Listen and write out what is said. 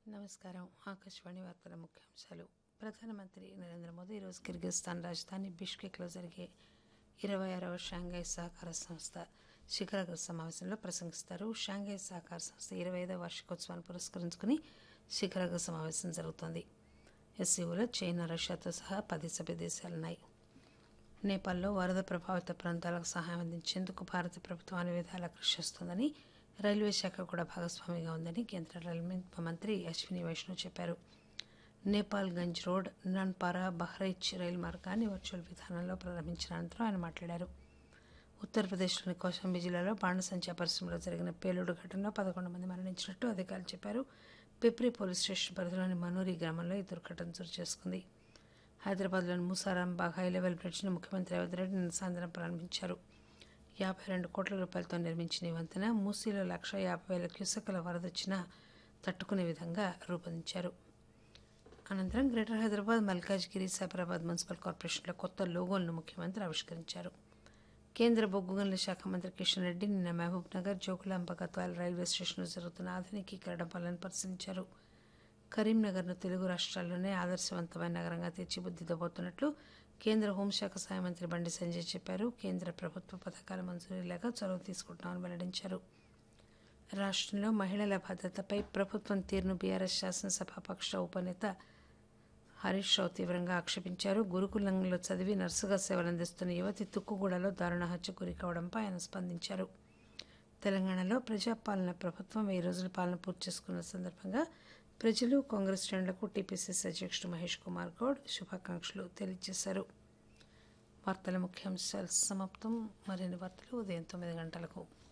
నమస్కారం ఆకాశవాణి వార్తల ముఖ్యాంశాలు ప్రధానమంత్రి నరేంద్ర మోదీ ఈరోజు కిర్గిస్థాన్ రాజధాని బిష్కెక్లో జరిగే ఇరవై ఆరవ షాంఘై సహకార సంస్థ శిఖరాగ్ర సమావేశంలో ప్రసంగిస్తారు షాంఘై సహకార సంస్థ ఇరవై ఐదవ వార్షికోత్సవాన్ని పురస్కరించుకుని శిఖరాగ్ర సమావేశం జరుగుతోంది ఎస్సీఓలో చైనా రష్యాతో సహా పది సభ్య దేశాలున్నాయి నేపాల్లో వరద ప్రభావిత ప్రాంతాలకు సహాయం అందించేందుకు భారత ప్రభుత్వం అన్ని విధాలా కృషి చేస్తోందని రైల్వే శాఖ కూడా భాగస్వామిగా ఉందని కేంద్ర రైల్వే మంత్రి అశ్విని వైష్ణవ్ చెప్పారు నేపాల్ గంజ్ రోడ్ నన్పారా బహ్రైచ్ రైలు మార్గాన్ని వర్చువల్ విధానంలో ప్రారంభించిన అనంతరం ఆయన మాట్లాడారు ఉత్తరప్రదేశ్లోని కౌశాంబి జిల్లాలో బాణసంచా పరిశ్రమలో జరిగిన పేలుడు ఘటనలో పదకొండు మంది మరణించినట్టు అధికారులు చెప్పారు పిప్రి పోలీస్ స్టేషన్ పరిధిలోని మనూరి గ్రామంలో ఈ దుర్ఘటన చోటు చేసుకుంది హైదరాబాద్లోని మూసారాంబాగ్ హై లెవెల్ బ్రిడ్జ్ను ముఖ్యమంత్రి రేవంత్ రెడ్డి నిన్న సాయంత్రం ప్రారంభించారు యాభై రెండు కోట్ల రూపాయలతో నిర్మించిన ఈ వంతెన మూసీలో లక్ష యాభై వేల క్యూసెక్ల వరదొచ్చినా తట్టుకునే విధంగా రూపొందించారు అనంతరం గ్రేటర్ హైదరాబాద్ మల్కాజ్గిరి సైబరాబాద్ మున్సిపల్ కార్పొరేషన్ల కొత్త లోగోలను ముఖ్యమంత్రి ఆవిష్కరించారు కేంద్ర బొగ్గు గనుల శాఖ మంత్రి కిషన్ రెడ్డి నిన్న మహబూబ్ నగర్ జోగులాంబ గద్వాల రైల్వే స్టేషన్లో జరుగుతున్న ఆధునికీకరణ పనులను పరిశీలించారు కరీంనగర్ను తెలుగు రాష్ట్రాల్లోనే ఆదర్శవంతమైన నగరంగా తీర్చిదిద్దబోతున్నట్లు కేంద్ర హోంశాఖ సహాయ మంత్రి బండి సంజయ్ చెప్పారు కేంద్ర ప్రభుత్వ పథకాల మంజూరీలాగా చొరవ తీసుకుంటున్నామని వెల్లడించారు రాష్ట్రంలో మహిళల భద్రతపై ప్రభుత్వం తీరును బీఆర్ఎస్ శాసనసభాపక్ష ఉపనేత హరీష్ రావు తీవ్రంగా ఆక్షేపించారు గురుకులంలో చదివి నర్సుగా సేవలందిస్తున్న యువతి తుక్కుగూడలో దారుణ హత్య గురి కావడంపై ఆయన స్పందించారు తెలంగాణలో ప్రజాపాలన ప్రభుత్వం వెయ్యి రోజుల పాలన పూర్తి చేసుకున్న సందర్భంగా ప్రజలు కాంగ్రెస్ శ్రేణులకు టీపీసీసీ అధ్యక్షుడు మహేష్ కుమార్ గౌడ్ శుభాకాంక్షలు తెలియజేశారు వార్తల ముఖ్యాంశాలు సమాప్తం మరిన్ని వార్తలు ఉదయం తొమ్మిది గంటలకు